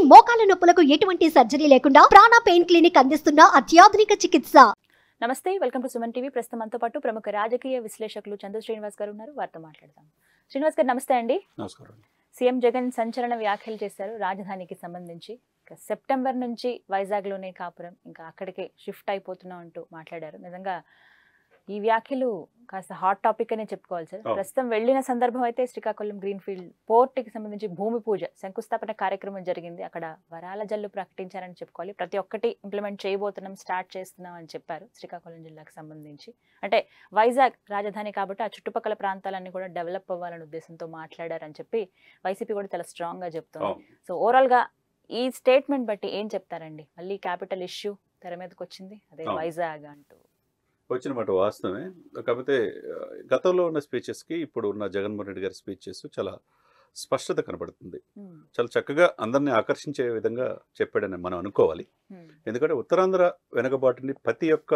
మోకాల నొప్పులకు ఎటువంటి సర్జరీ లేకుండా ప్రాణ పెయిన్ క్లినిక్ అందిస్తున్న అత్యాధునిక చికిత్స నమస్తే వెల్కమ్ టు సుమన్ టీవీ ప్రస్తుతం మనతో పాటు ప్రముఖ రాజకీయ విశ్లేషకులు చంద్ర శ్రీనివాస్ గారు ఉన్నారు వారితో మాట్లాడదాం శ్రీనివాస్ గారు నమస్తే అండి నమస్కారం సీఎం జగన్ సంచలన వ్యాఖ్యలు చేశారు రాజధానికి సంబంధించి ఇక సెప్టెంబర్ నుంచి వైజాగ్లోనే కాపురం ఇంకా అక్కడికే షిఫ్ట్ అయిపోతున్నాం అంటూ మాట్లాడారు నిజంగా ఈ వ్యాఖ్యలు కాస్త హాట్ టాపిక్ అనే చెప్పుకోవాలి సార్ అవును. ప్రస్తుతం వెళ్ళిన సందర్భం అయితే శ్రీకాకుళం గ్రీన్ఫీల్డ్ పోర్ట్కి సంబంధించి భూమి పూజ శంకుస్థాపన కార్యక్రమం జరిగింది అక్కడ వరాల జల్లు ప్రకటించారని చెప్పుకోవాలి ప్రతి ఒక్కటి ఇంప్లిమెంట్ చేయబోతున్నాం స్టార్ట్ చేస్తున్నాం అని చెప్పారు శ్రీకాకుళం జిల్లాకు సంబంధించి అంటే వైజాగ్ రాజధాని కాబట్టి ఆ చుట్టుపక్కల ప్రాంతాలన్నీ కూడా డెవలప్ అవ్వాలనే ఉద్దేశంతో మాట్లాడారని చెప్పి వైసీపీ కూడా చాలా స్ట్రాంగ్ గా చెప్తుంది అవును. సో ఓవరాల్ గా ఈ స్టేట్మెంట్ బట్టి ఏం చెప్తారండి మళ్ళీ క్యాపిటల్ ఇష్యూ తెర మీదకి వచ్చింది అదే అవును. వైజాగ్ అంటూ వచ్చిన మాట వాస్తవమే కాకపోతే ఆ, గతంలో ఉన్న స్పీచెస్కి ఇప్పుడు ఉన్న జగన్మోహన్ రెడ్డి గారి స్పీచెస్ చాలా స్పష్టత కనబడుతుంది ఉమ్, చాలా చక్కగా అందరినీ ఆకర్షించే విధంగా చెప్పాడని మనం అనుకోవాలి ఉమ్, ఎందుకంటే ఉత్తరాంధ్ర వెనుకబాటుని ప్రతి ఒక్క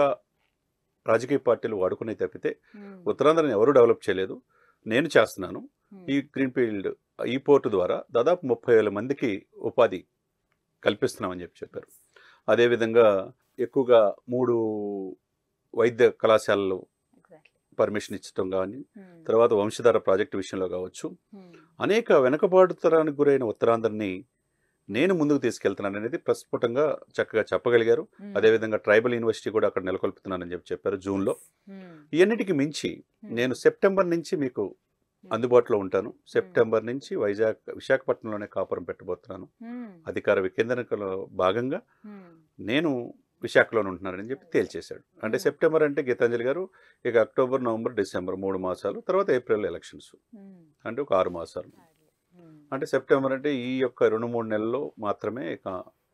రాజకీయ పార్టీలు వాడుకునే తప్పితే ఉమ్, ఉత్తరాంధ్రని ఎవరు డెవలప్ చేయలేదు నేను చేస్తున్నాను ఉమ్, ఈ గ్రీన్ఫీల్డ్ ఈ పోర్టు ద్వారా దాదాపు ముప్పై వేల మందికి ఉపాధి కల్పిస్తున్నామని చెప్పి చెప్పారు అదేవిధంగా ఎక్కువగా మూడు వైద్య కళాశాలలు exactly. పర్మిషన్ ఇచ్చడం కానీ ఉమ్, తర్వాత వంశధార ప్రాజెక్టు విషయంలో కావచ్చు ఉమ్, అనేక వెనుకబాటుతరానికి గురైన ఉత్తరాంధ్రని నేను ముందుకు తీసుకెళ్తున్నాను అనేది ప్రస్ఫుటంగా చక్కగా చెప్పగలిగారు ఉమ్, అదేవిధంగా ట్రైబల్ యూనివర్సిటీ కూడా అక్కడ నెలకొల్పుతున్నానని చెప్పి చెప్పారు జూన్లో ఉమ్, ఇవన్నిటికి మించి ఉమ్, నేను సెప్టెంబర్ నుంచి మీకు అందుబాటులో ఉంటాను సెప్టెంబర్ నుంచి వైజాగ్ విశాఖపట్నంలోనే కాపురం పెట్టబోతున్నాను ఉమ్, అధికార వికేంద్రీకరణలో భాగంగా ఉమ్, నేను విశాఖలోనే ఉంటున్నానని చెప్పి తేల్చేశాడు అంటే Hmm. సెప్టెంబర్ అంటే గీతాంజలి గారు ఇక అక్టోబర్ నవంబర్ డిసెంబర్ మూడు మాసాలు తర్వాత ఏప్రిల్ ఎలక్షన్స్ ఉమ్, అంటే ఒక ఆరు మాసాలు ఉమ్, అంటే సెప్టెంబర్ అంటే ఈ యొక్క రెండు మూడు నెలల్లో మాత్రమే ఇక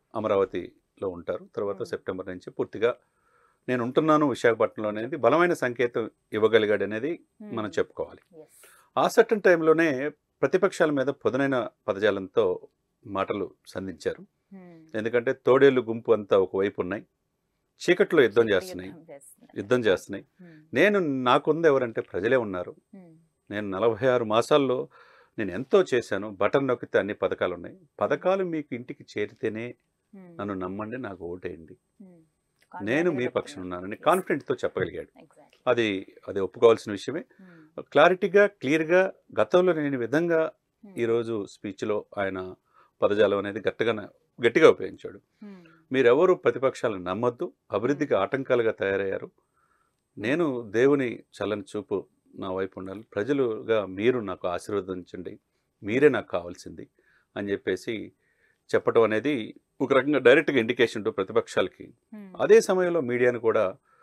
అమరావతిలో ఉంటారు తర్వాత Hmm. సెప్టెంబర్ నుంచి పూర్తిగా నేను ఉంటున్నాను విశాఖపట్నంలో అనేది బలమైన సంకేతం ఇవ్వగలిగాడు అనేది మనం ఉమ్, చెప్పుకోవాలి yes. ఆ సర్టన్ టైంలోనే ప్రతిపక్షాల మీద పొదునైన పదజాలంతో మాటలు సంధించారు ఉమ్, ఎందుకంటే తోడేళ్ళు గుంపు అంతా ఒకవైపు ఉన్నాయి చీకట్లో యుద్ధం చేస్తున్నాయి యుద్ధం చేస్తున్నాయి. యుద్ధం చేస్తున్నాయి ఉమ్, నేను నాకుంది ఎవరంటే ప్రజలే ఉన్నారు ఉమ్, నేను నలభై ఆరు మాసాల్లో నేను ఎంతో చేశాను బటన్ నొక్కితే అన్ని పథకాలు ఉన్నాయి పథకాలు మీకు ఇంటికి చేరితేనే ఉమ్, నన్ను నమ్మండి నాకు ఓటేయండి ఉమ్, నేను మీ confident గా పక్షం చెప్తున్నారు. ఉన్నానని Yes. కాన్ఫిడెంట్తో చెప్పగలిగాడు Exactly. అది అది ఒప్పుకోవాల్సిన విషయమే ఉమ్, క్లారిటీగా క్లియర్గా గతంలో లేని విధంగా ఉమ్, ఈరోజు స్పీచ్లో ఆయన పదజాలం అనేది గట్టిగా గట్టిగా ఉపయోగించాడు ఉమ్, మీరెవరు ప్రతిపక్షాలను నమ్మొద్దు అభివృద్ధికి ఆటంకాలుగా తయారయ్యారు నేను దేవుని చల్లని చూపు నా వైపు ఉండాలి ప్రజలుగా మీరు నాకు ఆశీర్వదించండి మీరే నాకు కావాల్సింది అని చెప్పేసి చెప్పడం అనేది ఒక రకంగా డైరెక్ట్గా ఇండికేషన్ టు ప్రతిపక్షాలకి ఉమ్, అదే సమయంలో మీడియాను కూడా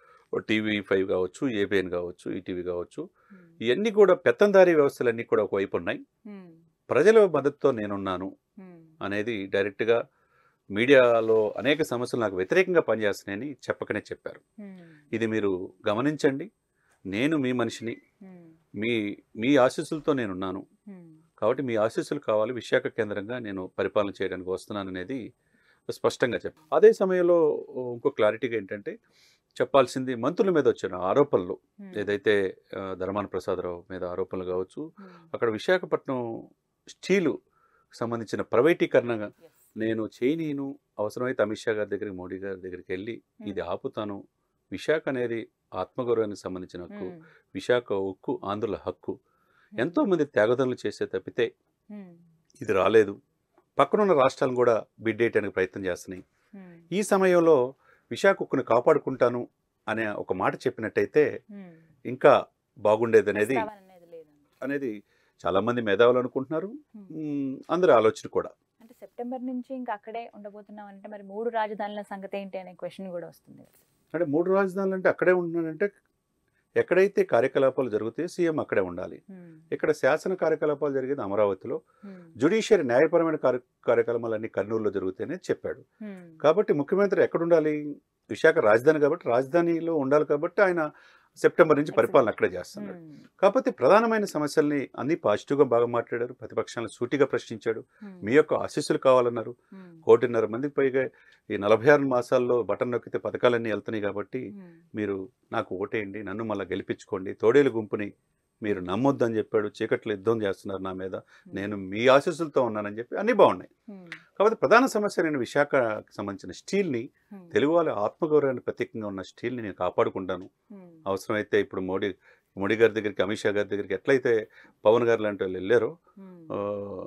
టీవీ ఫైవ్ కావచ్చు ఏబిఎన్ కావచ్చు ఈటీవీ కావచ్చు ఉమ్, ఇవన్నీ కూడా పెత్తందారీ వ్యవస్థలన్నీ కూడా ఒకవైపు ఉన్నాయి ఉమ్, ప్రజల మద్దతుతో నేనున్నాను ఉమ్, అనేది డైరెక్ట్గా మీడియాలో అనేక సమస్యలు నాకు వ్యతిరేకంగా పనిచేస్తున్నాయని చెప్పకనే చెప్పారు ఉమ్, ఇది మీరు గమనించండి నేను మీ మనిషిని ఉమ్, మీ మీ ఆశీస్సులతో నేనున్నాను ఉమ్, కాబట్టి మీ ఆశీస్సులు కావాలి విశాఖ కేంద్రంగా నేను పరిపాలన చేయడానికి వస్తున్నాను అనేది స్పష్టంగా చెప్ప అదే సమయంలో ఇంకో క్లారిటీగా ఏంటంటే చెప్పాల్సింది మంత్రుల మీద వచ్చిన ఆరోపణలు ఉమ్, ఏదైతే ఆ, ధర్మాన ప్రసాదరావు మీద ఆరోపణలు కావచ్చు ఉమ్, అక్కడ విశాఖపట్నం స్టీలు సంబంధించిన ప్రైవేటీకరణ yes. నేను చేయనీను అవసరమైతే అమిత్ షా గారి దగ్గరికి మోడీ గారి దగ్గరికి వెళ్ళి ఉమ్, ఇది ఆపుతాను విశాఖ అనేది ఆత్మగౌరవానికి సంబంధించిన హక్కు ఉమ్, విశాఖ ఉక్కు ఆంధ్రుల హక్కు ఉమ్, ఎంతో మంది త్యాగదనులు చేసే తప్పితే ఉమ్, ఇది రాలేదు పక్కనున్న రాష్ట్రాలను కూడా బిడ్డేయడానికి ప్రయత్నం చేస్తున్నాయి ఉమ్, ఈ సమయంలో విశాఖ ఉక్కును కాపాడుకుంటాను అనే ఒక మాట చెప్పినట్టయితే ఉమ్, ఇంకా బాగుండేది అనేది ప్రస్తావన అనేది లేదండి. అనేది చాలామంది మేధావులు అనుకుంటున్నారు ఉమ్. మ్, అందరి ఆలోచన కూడా అంటే సెప్టెంబర్ నుంచి ఇంకా అక్కడే ఉండబోతున్నాం అంటే మరి మూడు రాజధానుల సంగతి ఏంటి అనే క్వశ్చన్ కూడా వస్తుంది కదా. అంటే మూడు రాజధానులు అంటే అక్కడే ఉంటున్నాడంటే ఎక్కడైతే కార్యకలాపాలు జరుగుతాయో సీఎం అక్కడే ఉండాలి ఉమ్, ఇక్కడ శాసన కార్యకలాపాలు జరిగేది అమరావతిలో ఉమ్, జ్యుడిషియరీ న్యాయపరమైన కార్య కార్యక్రమాలన్నీ కర్నూలులో జరుగుతాయని చెప్పాడు ఉమ్, కాబట్టి ముఖ్యమంత్రి ఎక్కడ ఉండాలి విశాఖ రాజధాని కాబట్టి రాజధానిలో ఉండాలి కాబట్టి ఆయన సెప్టెంబర్ నుంచి పరిపాలన అక్కడే చేస్తున్నాడు ఉమ్, కాకపోతే ప్రధానమైన సమస్యల్ని అన్ని పాజిటివ్గా బాగా మాట్లాడారు ప్రతిపక్షాలను సూటిగా ప్రశ్నించాడు ఉమ్, మీ యొక్క ఆశీస్సులు కావాలన్నారు ఉమ్, కోటిన్నర మందికి పైగా ఈ నలభై ఆరు మాసాల్లో బటన్ నొక్కితే పథకాలన్నీ వెళ్తున్నాయి కాబట్టి ఉమ్, మీరు నాకు ఓటేయండి నన్ను మళ్ళీ గెలిపించుకోండి తోడేలు గుంపుని మీరు నమ్మొద్దని చెప్పాడు చీకట్లో యుద్ధం చేస్తున్నారు నా మీద నేను మీ ఆశీస్సులతో ఉన్నానని చెప్పి అన్నీ బాగున్నాయి ఉమ్, కాబట్టి ప్రధాన సమస్య నేను విశాఖకు సంబంధించిన స్టీల్ని ఉమ్, తెలుగు వాళ్ళ ఆత్మగౌరవాన్ని ప్రత్యేకంగా ఉన్న స్టీల్ని నేను కాపాడుకుంటాను ఉమ్, అవసరమైతే ఇప్పుడు మోడీ మోడీ గారి దగ్గరికి అమిత్ షా గారి దగ్గరికి ఎట్లయితే పవన్ గారు లాంటి వాళ్ళు వెళ్ళారో ఉమ్, ఆ,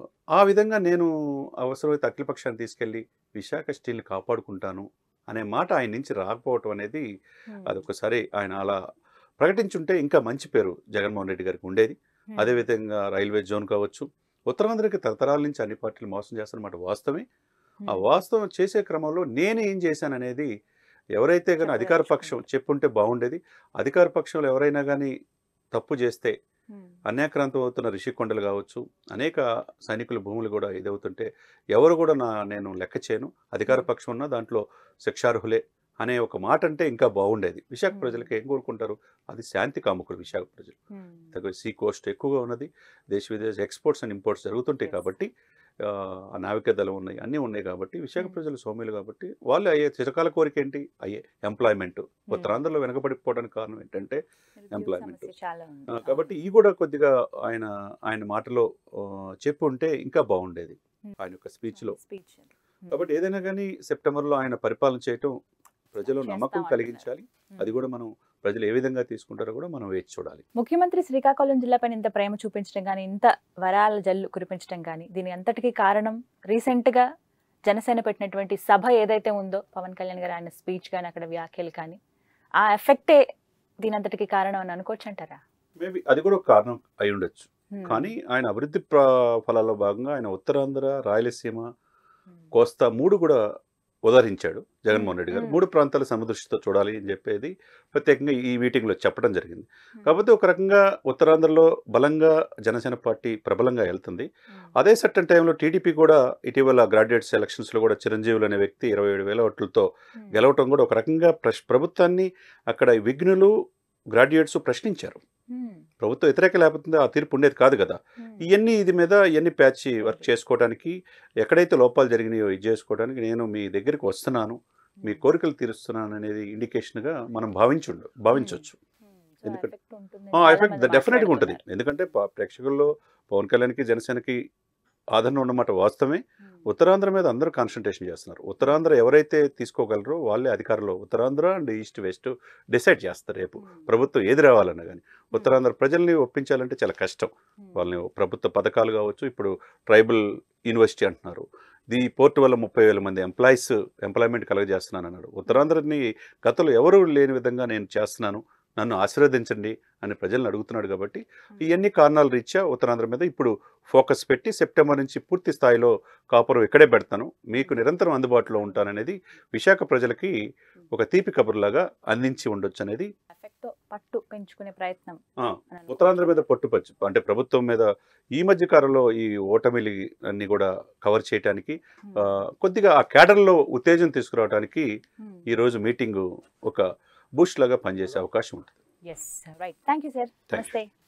ఆ విధంగా నేను అవసరమైతే అఖిలపక్షాన్ని తీసుకెళ్ళి విశాఖ స్టీల్ని కాపాడుకుంటాను అనే మాట ఆయన నుంచి రాకపోవటం అనేది ఉమ్, అదొకసారి ఆయన అలా ప్రకటించుంటే ఇంకా మంచి పేరు జగన్మోహన్ రెడ్డి గారికి ఉండేది ఉమ్, అదేవిధంగా రైల్వే జోన్ కావచ్చు ఉత్తరాంధ్రకి తరతరాల నుంచి అన్ని పార్టీలు మోసం చేస్తున్నమాట వాస్తవమే ఆ ఉమ్, వాస్తవం చేసే క్రమంలో నేను ఏం చేశాననేది ఎవరైతే కానీ అధికార పక్షం చెప్పుంటే బాగుండేది అధికార పక్షంలో ఎవరైనా కానీ తప్పు చేస్తే ఉమ్, అన్యాక్రాంతం అవుతున్న రిషికొండలు కావచ్చు అనేక సైనికుల భూములు కూడా ఇదవుతుంటే ఎవరు కూడా నా నేను లెక్క చేయను అధికార పక్షం ఉన్న దాంట్లో శిక్షార్హులే అనే ఒక మాట అంటే ఇంకా బాగుండేది విశాఖ Hmm. ప్రజలకు ఏం కోరుకుంటారు అది శాంతి కాముకులు విశాఖ ప్రజలు ఉమ్, తగ్గ సీ కోస్ట్ ఎక్కువగా ఉన్నది దేశ విదేశ ఎక్స్పోర్ట్స్ అండ్ ఇంపోర్ట్స్ జరుగుతుంటాయి Yes. కాబట్టి ఆ, ఆ నావిక దళం ఉన్నాయి అన్నీ ఉన్నాయి కాబట్టి విశాఖ Hmm. ప్రజలు సౌమ్యులు కాబట్టి వాళ్ళు అయ్యే చిరకాల కోరిక ఏంటి అయ్యే ఎంప్లాయ్మెంట్ ఉత్తరాంధ్రలో వెనకబడిపోవడానికి కారణం ఏంటంటే నిరుద్యోగ employment. సమస్య చాలా ఉంది. ఆ, కాబట్టి ఈ కూడా కొద్దిగా ఆయన ఆయన మాటలో ఆ, చెప్పి ఉంటే ఇంకా బాగుండేది Hmm. ఆయన యొక్క స్పీచ్లో స్పీచ్ ఉమ్, కాబట్టి ఏదైనా కానీ సెప్టెంబర్లో ఆయన పరిపాలన చేయటం ప్రజలు చేస్తాం నమ్మకం అంటున్నారు. కలిగించాలి ఉమ్. అది కూడా మనం ప్రజలు ఏ విధంగా తీసుకుంటారో కూడా మనం వేచి చూడాలి ముఖ్యమంత్రి శ్రీకాకుళం జిల్లాపైన ఇంత ప్రేమ చూపించడం కానీ ఇంత వరాల జల్లు కురిపించడం కానీ దీని అంతటికీ కారణం రీసెంట్ గా జనసేన పెట్టినటువంటి సభ ఏదైతే ఉందో పవన్ కళ్యాణ్ గారు ఆయన స్పీచ్ కానీ అక్కడ వ్యాఖ్యలు కానీ ఆ ఎఫెక్టే దీని అంతటికి కారణం అని అనుకోవచ్చు అంటారా మేబీ అది కూడా ఒక కారణం అయి ఉండొచ్చు కానీ ఆయన అభివృద్ధి ప్ర ఫలాల్లో భాగంగా ఆయన ఉత్తరాంధ్ర రాయలసీమ కోస్తా మూడు కూడా ఉదహరించాడు జగన్మోహన్ రెడ్డి గారు మ్మ్. మూడు ప్రాంతాల సమదృష్టితో చూడాలి అని చెప్పేది ప్రత్యేకంగా ఈ మీటింగ్లో చెప్పడం జరిగింది కాకపోతే ఒక రకంగా ఉత్తరాంధ్రలో బలంగా జనసేన పార్టీ ప్రబలంగా వెళ్తుంది అదే సర్టన్ టైంలో టీడీపీ కూడా ఇటీవల గ్రాడ్యుయేట్స్ ఎలక్షన్స్లో కూడా చిరంజీవులు అనే వ్యక్తి ఇరవై ఏడు వేల ఓట్లతో గెలవటం కూడా ఒక రకంగా ప్రశ్ ప్రభుత్వాన్ని అక్కడ విఘ్నులు గ్రాడ్యుయేట్స్ ప్రశ్నించారు ప్రభుత్వం వ్యతిరేక లేకపోతే ఆ తీర్పు ఉండేది కాదు కదా ఇవన్నీ ఇది మీద ఇవన్నీ ప్యాచ్ వర్క్ చేసుకోవడానికి ఎక్కడైతే లోపాలు జరిగినాయో ఇది చేసుకోవడానికి నేను మీ దగ్గరికి వస్తున్నాను మీ కోరికలు తీరుస్తున్నాను అనేది ఇండికేషన్గా మనం భావించుండు భావించవచ్చు ఎందుకంటే- ఆ ఎఫెక్ట్ డెఫినెట్గా ఉంటుంది ఎందుకంటే ప- ప్రేక్షకుల్లో పవన్ కళ్యాణ్కి జనసేనకి ఆదరణ ఉన్నమాట వాస్తవమే ఉత్తరాంధ్ర మీద అందరూ కాన్సన్ట్రేషన్ చేస్తున్నారు ఉత్తరాంధ్ర ఎవరైతే తీసుకోగలరో వాళ్ళే అధికారంలో Uttarandhra and east west decide చేస్తారు రేపు ప్రభుత్వం ఏది రావాలన్నా కానీ ఉత్తరాంధ్ర ప్రజల్ని ఒప్పించాలంటే చాలా కష్టం వాళ్ళని ప్రభుత్వ పథకాలు కావచ్చు ఇప్పుడు ట్రైబల్ యూనివర్సిటీ అంటున్నారు ఈ పోర్టు వల్ల ముప్పై వేల మంది ఎంప్లాయీస్ ఎంప్లాయ్మెంట్ కలగజేస్తున్నాను అన్నాడు ఉత్తరాంధ్రని గతంలో ఎవరు లేని విధంగా నేను చేస్తున్నాను నన్ను ఆశీర్వదించండి అని ప్రజలను అడుగుతున్నాడు కాబట్టి ఇవన్నీ కారణాల రీత్యా ఉత్తరాంధ్ర మీద ఇప్పుడు ఫోకస్ పెట్టి సెప్టెంబర్ నుంచి పూర్తి స్థాయిలో కాపురం ఇక్కడే పెడతాను మీకు నిరంతరం అందుబాటులో ఉంటాననేది విశాఖ ప్రజలకి ఒక తీపి కబుర్లాగా అందించి ఉండొచ్చు అనేది ఎఫెక్ట్ పట్టు పెంచుకునే ప్రయత్నం ఆ, అని అనుకోవచ్చు. ఉత్తరాంధ్ర మీద పట్టుపచ్చు అంటే ప్రభుత్వం మీద ఈ మధ్య కాలంలో ఈ ఓటమిలు అన్ని కూడా కవర్ చేయడానికి ఆ, కొద్దిగా ఆ క్యాడర్లో ఉత్తేజం తీసుకురావడానికి Hmm. ఈరోజు మీటింగు ఒక బూస్ట్ లాగా పనిచేసే అవకాశం ఉంటుంది yes right thank you sir Thank you. నమస్తే